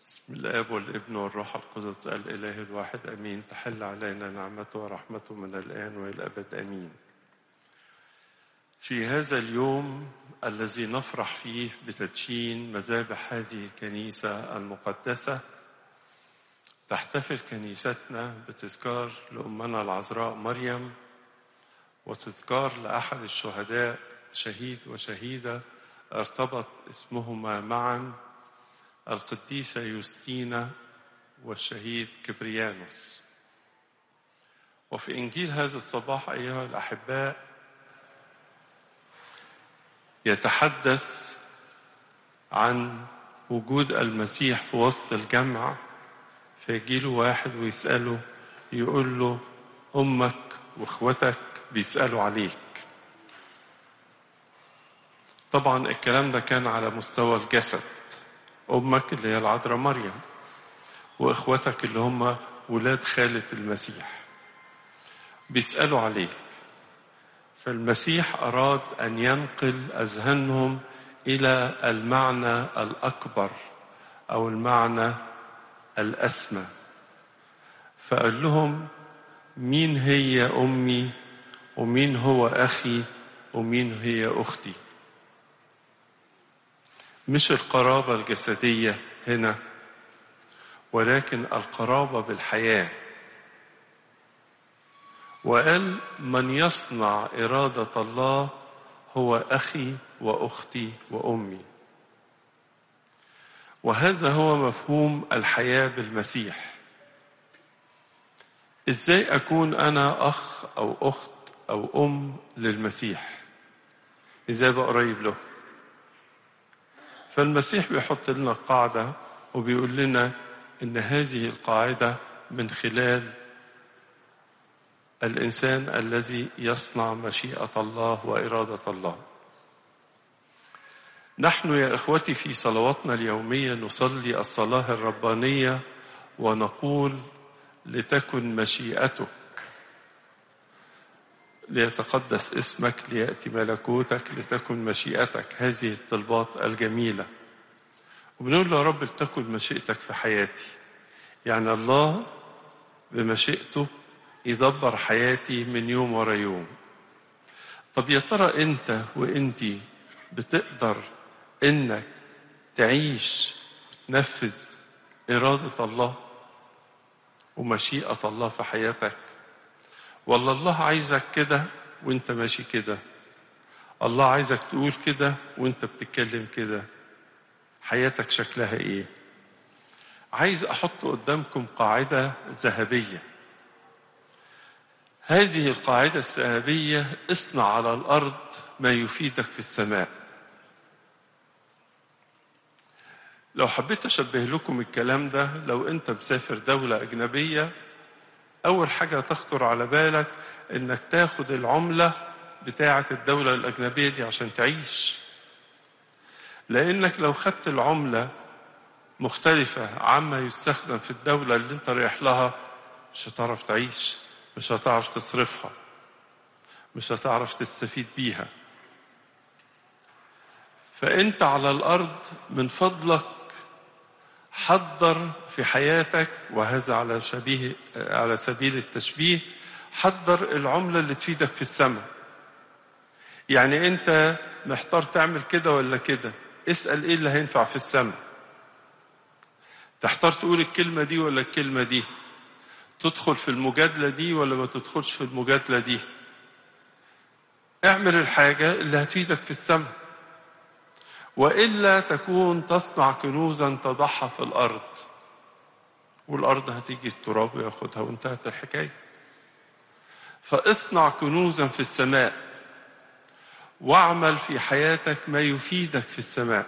بسم الاب والابن والروح القدس الاله الواحد امين تحل علينا نعمته ورحمته من الان والى الابد امين في هذا اليوم الذي نفرح فيه بتدشين مذابح هذه الكنيسه المقدسه تحتفل كنيستنا بتذكار لامنا العذراء مريم وتذكار لاحد الشهداء شهيد وشهيده ارتبط اسمهما معا القديسة يوستينا والشهيد كبريانوس وفي إنجيل هذا الصباح أيها الأحباء يتحدث عن وجود المسيح في وسط الجمع فيجيله واحد ويسأله يقول له أمك وإخوتك بيسألوا عليك طبعا الكلام ده كان على مستوى الجسد أمك اللي هي العذراء مريم وإخوتك اللي هم ولاد خالة المسيح بيسألوا عليك فالمسيح أراد أن ينقل أذهانهم إلى المعنى الأكبر أو المعنى الأسمى فقال لهم مين هي أمي ومين هو أخي ومين هي أختي مش القرابة الجسدية هنا ولكن القرابة بالحياة وقال من يصنع إرادة الله هو أخي وأختي وأمي وهذا هو مفهوم الحياة بالمسيح إزاي أكون أنا أخ أو أخت أو أم للمسيح إزاي بقى قريب له فالمسيح بيحط لنا قاعدة وبيقول لنا إن هذه القاعدة من خلال الإنسان الذي يصنع مشيئة الله وإرادة الله. نحن يا إخوتي في صلواتنا اليومية نصلي الصلاة الربانية ونقول لتكن مشيئتك ليتقدس اسمك ليأتي ملكوتك لتكن مشيئتك هذه الطلبات الجميلة وبنقول له يا رب لتكن مشيئتك في حياتي يعني الله بمشيئته يدبر حياتي من يوم ورا يوم طب يا ترى انت وانتي بتقدر انك تعيش تنفذ إرادة الله ومشيئة الله في حياتك ولا الله عايزك كده وانت ماشي كده الله عايزك تقول كده وانت بتتكلم كده حياتك شكلها ايه عايز احط قدامكم قاعدة ذهبية هذه القاعدة الذهبية اصنع على الارض ما يفيدك في السماء لو حبيت اشبه لكم الكلام ده لو انت مسافر دولة اجنبية أول حاجة تخطر على بالك إنك تاخد العملة بتاعة الدولة الأجنبية دي عشان تعيش لأنك لو خدت العملة مختلفة عما يستخدم في الدولة اللي أنت رايح لها مش هتعرف تعيش مش هتعرف تصرفها مش هتعرف تستفيد بيها فأنت على الأرض من فضلك حضر في حياتك وهذا على شبيه على سبيل التشبيه حضر العملة اللي تفيدك في السماء يعني انت محتار تعمل كده ولا كده اسأل ايه اللي هينفع في السماء تحتار تقول الكلمة دي ولا الكلمة دي تدخل في المجادلة دي ولا ما تدخلش في المجادلة دي اعمل الحاجة اللي هتفيدك في السماء وإلا تكون تصنع كنوزا تضعها في الأرض والأرض هتيجي التراب وياخدها وانتهت الحكاية فاصنع كنوزا في السماء واعمل في حياتك ما يفيدك في السماء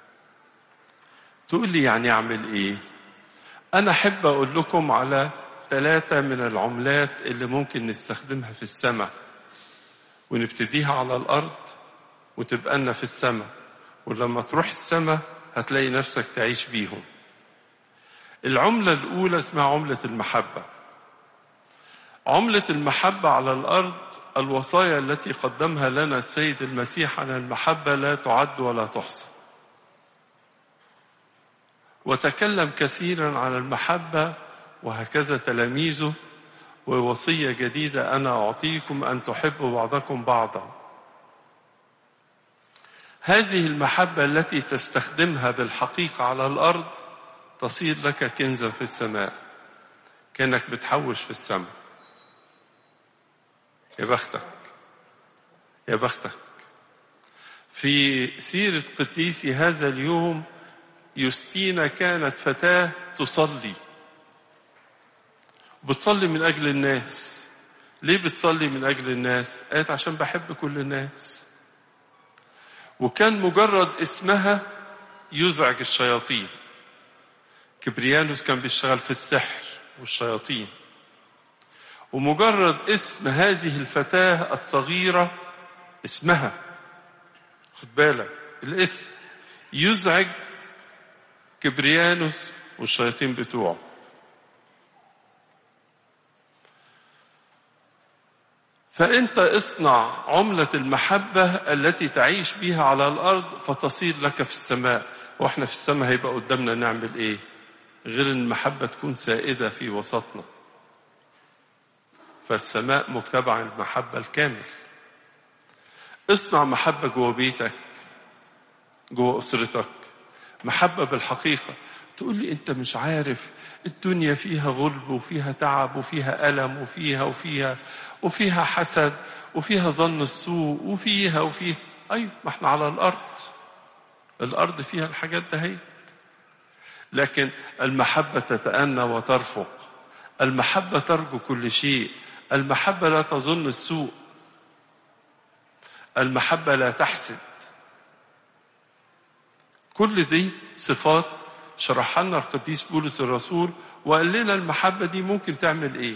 تقول لي يعني أعمل إيه أنا أحب أقول لكم على ثلاثة من العملات اللي ممكن نستخدمها في السماء ونبتديها على الأرض وتبقى لنا في السماء ولما تروح السماء هتلاقي نفسك تعيش بيهم العملة الأولى اسمها عملة المحبة عملة المحبة على الأرض الوصايا التي قدمها لنا السيد المسيح عن المحبة لا تعد ولا تحصى وتكلم كثيرا عن المحبة وهكذا تلاميذه ووصية جديدة أنا أعطيكم أن تحبوا بعضكم بعضا هذه المحبة التي تستخدمها بالحقيقة على الأرض تصير لك كنزا في السماء كأنك بتحوش في السماء يا بختك يا بختك في سيرة قديسي هذا اليوم يوستينا كانت فتاة تصلي بتصلي من أجل الناس ليه بتصلي من أجل الناس قالت عشان بحب كل الناس وكان مجرد اسمها يزعج الشياطين كبريانوس كان بيشتغل في السحر والشياطين ومجرد اسم هذه الفتاة الصغيرة اسمها خد بالك الاسم يزعج كبريانوس والشياطين بتوعه فانت اصنع عملة المحبة التي تعيش بها على الارض فتصير لك في السماء واحنا في السماء هيبقى قدامنا نعمل ايه غير ان المحبة تكون سائدة في وسطنا فالسماء متبع المحبة الكامل اصنع محبة جوه بيتك جوه أسرتك محبة بالحقيقة تقول لي أنت مش عارف الدنيا فيها غلب وفيها تعب وفيها ألم وفيها وفيها وفيها حسد وفيها ظن السوء وفيها وفيها أيوة ما احنا على الأرض الأرض فيها الحاجات دهيت لكن المحبة تتأنى وترفق المحبة ترجو كل شيء المحبة لا تظن السوء المحبة لا تحسد كل دي صفات شرحها لنا القديس بولس الرسول وقال لنا المحبة دي ممكن تعمل ايه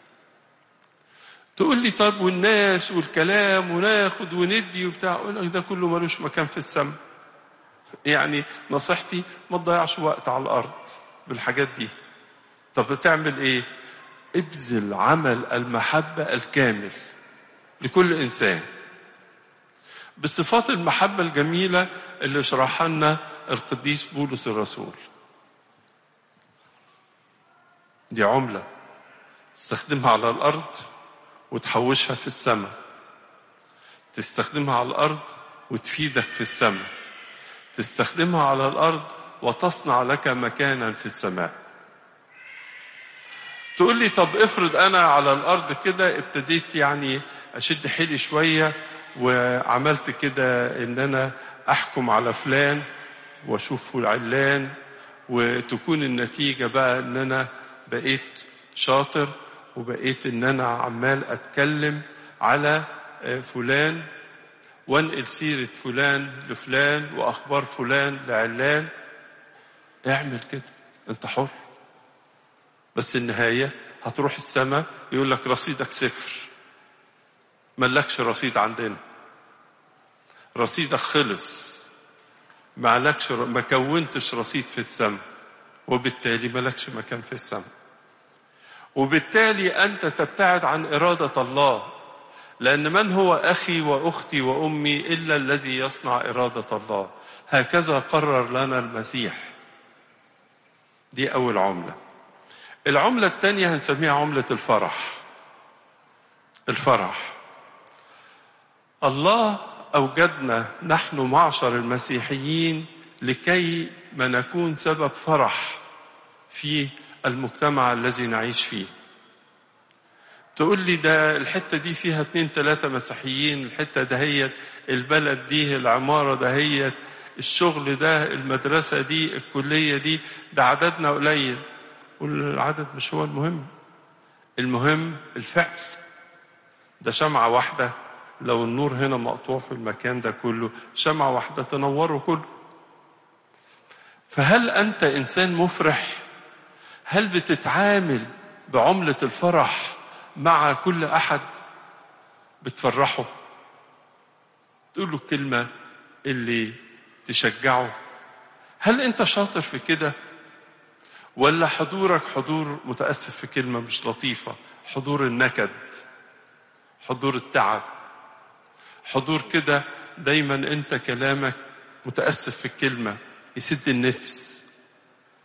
تقول لي طب والناس والكلام وناخد وندي وبتاع اقول لك ده كله ملوش مكان في السماء يعني نصيحتي ما تضيعش وقت على الارض بالحاجات دي طب بتعمل ايه ابذل عمل المحبة الكامل لكل انسان بصفات المحبة الجميلة اللي شرحها لنا القديس بولس الرسول دي عملة تستخدمها على الأرض وتحوشها في السماء تستخدمها على الأرض وتفيدك في السماء تستخدمها على الأرض وتصنع لك مكانا في السماء تقول لي طب افرض أنا على الأرض كده ابتديت يعني أشد حيلي شوية وعملت كده ان انا احكم على فلان واشوف علان وتكون النتيجة بقى ان انا بقيت شاطر وبقيت ان انا عمال اتكلم على فلان وانقل سيرة فلان لفلان واخبار فلان لعلان اعمل كده انت حر بس النهاية هتروح السماء يقول لك رصيدك صفر ملكش رصيد عندنا رصيدك خلص معلكش ما كونتش رصيد في السماء وبالتالي ملكش مكان في السماء وبالتالي أنت تبتعد عن إرادة الله لأن من هو أخي وأختي وأمي إلا الذي يصنع إرادة الله هكذا قرر لنا المسيح دي أول عملة العملة الثانية هنسميها عملة الفرح الفرح الله أوجدنا نحن معشر المسيحيين لكي ما نكون سبب فرح في المجتمع الذي نعيش فيه تقول لي ده الحتة دي فيها اتنين تلاتة مسيحيين الحتة دهيت البلد دي العمارة دهيت الشغل ده المدرسة دي الكلية دي ده عددنا قليل والعدد مش هو المهم المهم الفعل ده شمعة واحدة لو النور هنا مقطوع في المكان ده كله شمعة واحدة تنوره كله فهل أنت إنسان مفرح هل بتتعامل بعملة الفرح مع كل أحد بتفرحه تقول له الكلمة اللي تشجعه هل أنت شاطر في كده ولا حضورك حضور متأسف في كلمة مش لطيفة حضور النكد حضور التعب حضور كده دايما انت كلامك متأسف في الكلمة يسد النفس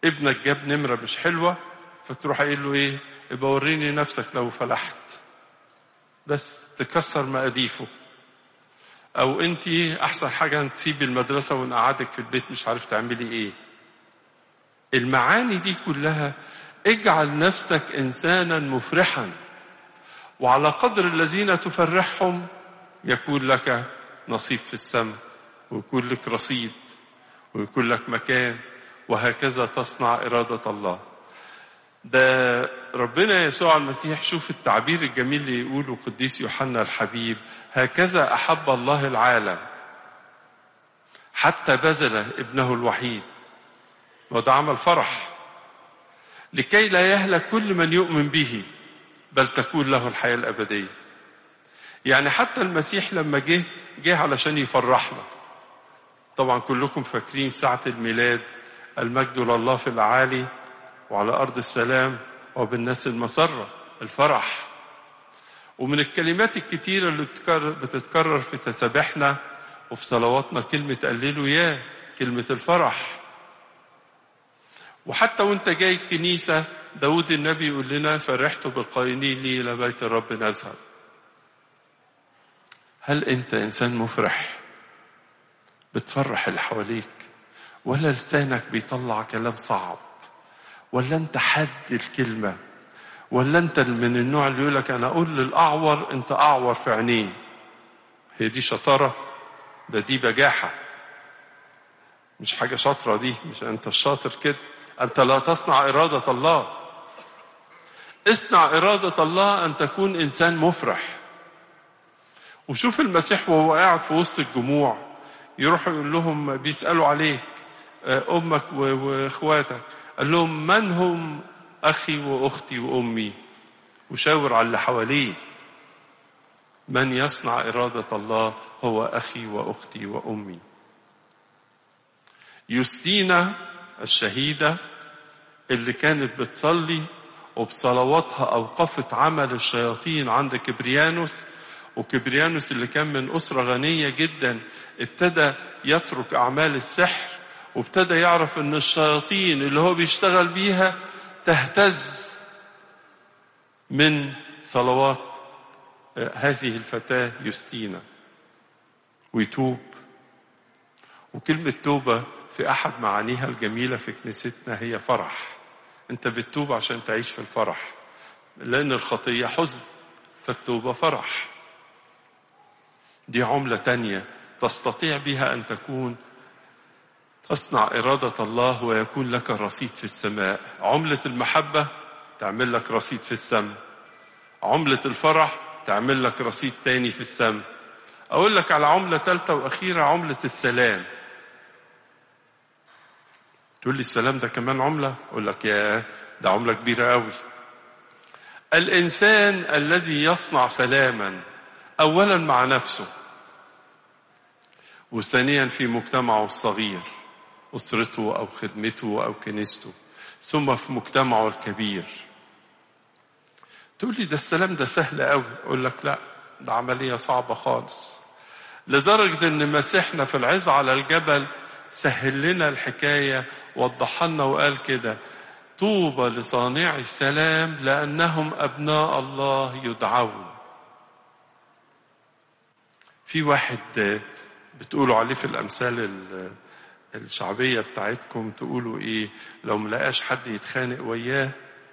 ابنك جاب نمرة مش حلوة فتروح قايل له ايه يبقى وريني نفسك لو فلحت بس تكسر مقاديفه او انت احسن حاجة ان تسيبي المدرسة ونقعدك في البيت مش عارف تعملي ايه المعاني دي كلها اجعل نفسك انسانا مفرحا وعلى قدر الذين تفرحهم يكون لك نصيب في السماء ويكون لك رصيد ويكون لك مكان وهكذا تصنع إرادة الله ده ربنا يسوع المسيح شوف التعبير الجميل اللي يقوله قديس يوحنا الحبيب هكذا أحب الله العالم حتى بذل ابنه الوحيد وده عمل فرح لكي لا يهلك كل من يؤمن به بل تكون له الحياة الأبدية يعني حتى المسيح لما جه جه علشان يفرحنا طبعا كلكم فاكرين ساعة الميلاد المجد لله في الأعالي وعلى أرض السلام وبالناس المسرة الفرح ومن الكلمات الكتيرة اللي بتتكرر في تسابيحنا وفي صلواتنا كلمة قللوا يا كلمة الفرح وحتى وانت جاي الكنيسة داود النبي يقول لنا فرحت بالقائلين لي إلى بيت الرب نذهب هل انت انسان مفرح بتفرح اللي حواليك ولا لسانك بيطلع كلام صعب ولا انت حد الكلمة ولا انت من النوع اللي يقولك انا اقول للاعور انت اعور في عينيه هي دي شطارة ده دي بجاحة مش حاجة شاطرة دي مش انت الشاطر كده انت لا تصنع ارادة الله اصنع ارادة الله ان تكون انسان مفرح وشوف المسيح وهو قاعد في وسط الجموع يروح يقول لهم بيسألوا عليك أمك وإخواتك قال لهم من هم أخي وأختي وأمي وشاور على اللي حواليه من يصنع إرادة الله هو أخي وأختي وأمي يوستينا الشهيدة اللي كانت بتصلي وبصلواتها أوقفت عمل الشياطين عند كبريانوس وكبريانوس اللي كان من أسرة غنية جدا ابتدى يترك أعمال السحر وابتدى يعرف أن الشياطين اللي هو بيشتغل بيها تهتز من صلوات هذه الفتاة يوستينا ويتوب وكلمة توبة في أحد معانيها الجميلة في كنيستنا هي فرح أنت بتتوب عشان تعيش في الفرح لأن الخطية حزن فالتوبة فرح دي عملة تانية تستطيع بها أن تكون تصنع إرادة الله ويكون لك رصيد في السماء عملة المحبة تعمل لك رصيد في السماء عملة الفرح تعمل لك رصيد تاني في السماء أقول لك على عملة ثالثة وأخيرة عملة السلام تقول لي السلام ده كمان عملة أقول لك يا ده عملة كبيرة قوي الإنسان الذي يصنع سلاما أولا مع نفسه وثانيا في مجتمعه الصغير أسرته أو خدمته أو كنيسته ثم في مجتمعه الكبير تقول لي ده السلام ده سهل قوي أقول لك لا ده عملية صعبة خالص لدرجة أن مسيحنا في العظة على الجبل سهل لنا الحكاية وضح لنا وقال كده طوبى لصانع السلام لأنهم أبناء الله يدعون في واحد بتقولوا عليه في الأمثال الشعبية بتاعتكم تقولوا إيه لو ملقاش حد يتخانق وياه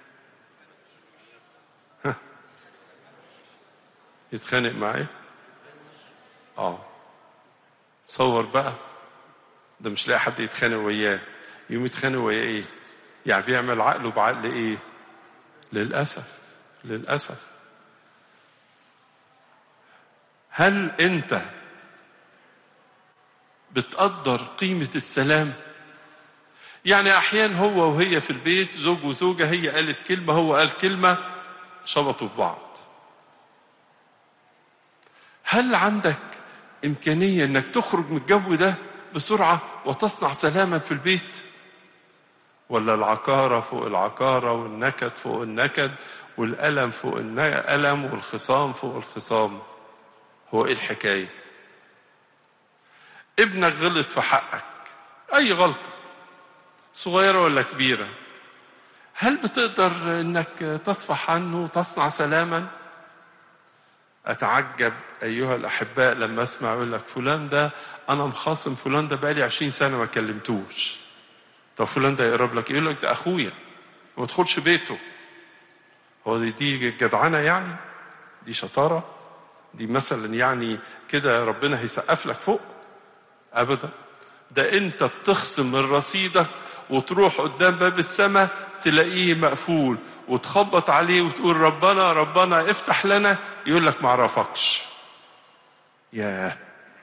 يتخانق معاه اه تصور بقى ده مش لاقي حد يتخانق وياه يوم يتخانق وياه ايه يعني بيعمل عقله بعقل ايه للأسف للأسف هل انت بتقدر قيمة السلام يعني احيانا هو وهي في البيت زوج وزوجة هي قالت كلمة هو قال كلمة شبطوا في بعض هل عندك إمكانية إنك تخرج من الجو ده بسرعة وتصنع سلاما في البيت ولا العكارة فوق العكارة والنكد فوق النكد والألم فوق الألم والخصام فوق الخصام هو إيه الحكاية ابنك غلط في حقك أي غلطة صغيرة ولا كبيرة هل بتقدر انك تصفح عنه وتصنع سلاما اتعجب ايها الاحباء لما اسمع يقول لك فلان ده انا مخاصم فلان ده بقالي عشرين سنه ما كلمتوش طب فلان ده يقرب لك يقول لك ده اخويا ما تدخلش بيته هو دي, دي جدعنه يعني دي شطاره دي مثلا يعني كده ربنا هيسقف لك فوق ابدا ده انت بتخصم من رصيدك وتروح قدام باب السماء تلاقيه مقفول وتخبط عليه وتقول ربنا ربنا افتح لنا يقول لك ما اعرفكش ياه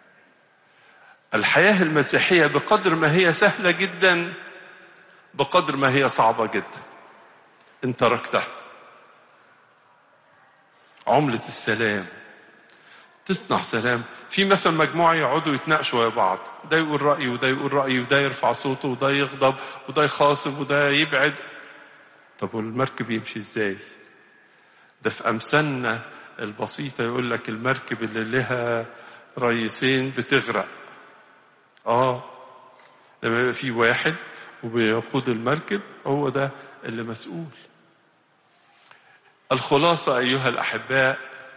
الحياة المسيحية بقدر ما هي سهلة جدا بقدر ما هي صعبة جدا ان تركتها عملة السلام تصنع سلام في مثلا مجموعة يقعدوا يتناقشوا يا بعض ده يقول رأيه وده يقول رأيه وده يرفع صوته وده يغضب وده يخاصم وده يبعد طب والمركب يمشي ازاي ده في أمثالنا البسيطة يقول لك المركب اللي لها رئيسين بتغرق اه لما يبقى في واحد وبيقود المركب هو ده اللي مسؤول الخلاصة أيها الأحباء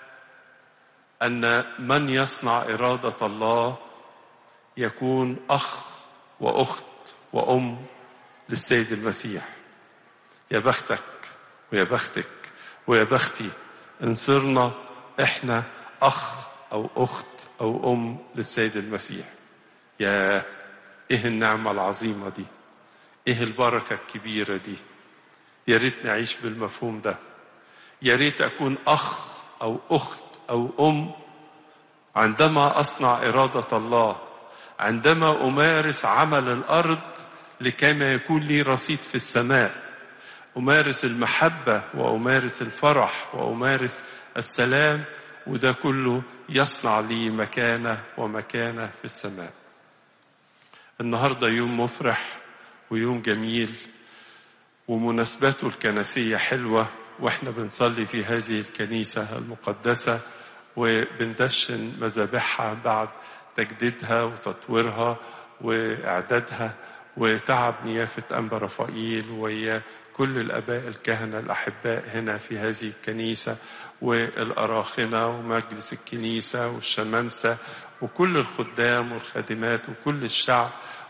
أن من يصنع إرادة الله يكون أخ وأخت وأم للسيد المسيح يا بختك ويا بختك ويا بختي إن صرنا إحنا أخ أو أخت أو أم للسيد المسيح يا إيه النعمة العظيمة دي إيه البركة الكبيرة دي يا ريت نعيش بالمفهوم ده يا ريت أكون أخ أو أخت أو أم عندما أصنع إرادة الله عندما أمارس عمل الأرض لكيما يكون لي رصيد في السماء أمارس المحبة وأمارس الفرح وأمارس السلام وده كله يصنع لي مكانة ومكانة في السماء النهاردة يوم مفرح ويوم جميل ومناسباته الكنسية حلوة واحنا بنصلي في هذه الكنيسة المقدسة وبندشن مذابحها بعد تجديدها وتطويرها وإعدادها وتعب نيافة أنبا رفائيل ويا كل الآباء الكهنة الأحباء هنا في هذه الكنيسة والأراخنة ومجلس الكنيسة والشمامسة وكل الخدام والخادمات وكل الشعب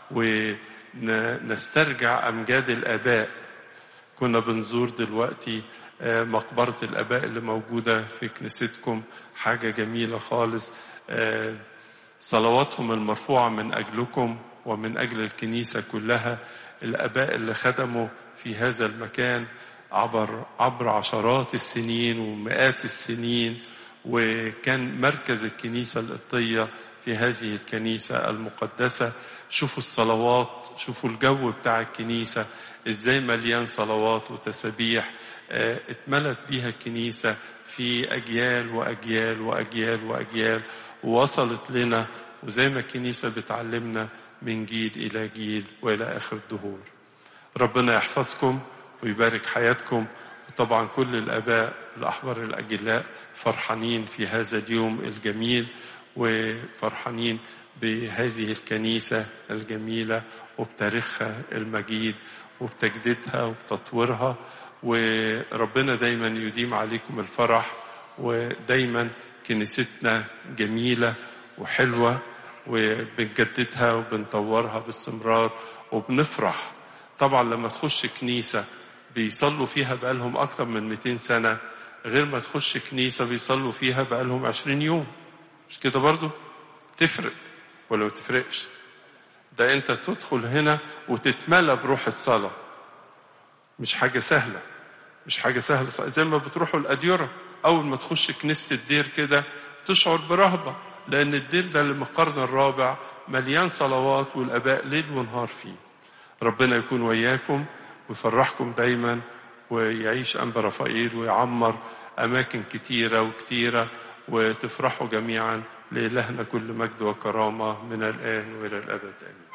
ونسترجع أمجاد الآباء كنا بنزور دلوقتي مقبرة الآباء اللي موجودة في كنيستكم حاجة جميلة خالص صلواتهم المرفوعة من أجلكم ومن أجل الكنيسة كلها الآباء اللي خدموا في هذا المكان عبر عبر عشرات السنين ومئات السنين وكان مركز الكنيسة القبطية في هذه الكنيسة المقدسة شوفوا الصلوات شوفوا الجو بتاع الكنيسة ازاي مليان صلوات وتسابيح اتملت بيها الكنيسة في أجيال وأجيال وأجيال وأجيال ووصلت لنا وزي ما الكنيسة بتعلمنا من جيل إلى جيل وإلى آخر الدهور ربنا يحفظكم ويبارك حياتكم وطبعا كل الآباء الأحبار الأجلاء فرحانين في هذا اليوم الجميل وفرحانين بهذه الكنيسة الجميلة وبتاريخها المجيد وبتجديدها وبتطويرها وربنا دايما يديم عليكم الفرح ودايما كنيستنا جميلة وحلوة وبنجددها وبنطورها باستمرار وبنفرح طبعا لما تخش كنيسة بيصلوا فيها بقالهم أكتر من 200 سنة غير ما تخش كنيسة بيصلوا فيها بقالهم 20 يوم مش كده برضو تفرق ولا ما تفرقش ده انت تدخل هنا وتتملى بروح الصلاة مش حاجة سهلة مش حاجة سهلة زي ما بتروحوا الأديرة أول ما تخش كنيسة الدير كده تشعر برهبة لأن الدير ده اللي من القرن الرابع مليان صلوات والآباء ليل ونهار فيه ربنا يكون وياكم ويفرحكم دايما ويعيش أنبا رفائيل ويعمر أماكن كتيرة وكتيرة وتفرحوا جميعا لإلهنا كل مجد وكرامة من الآن وإلى الأبد آمين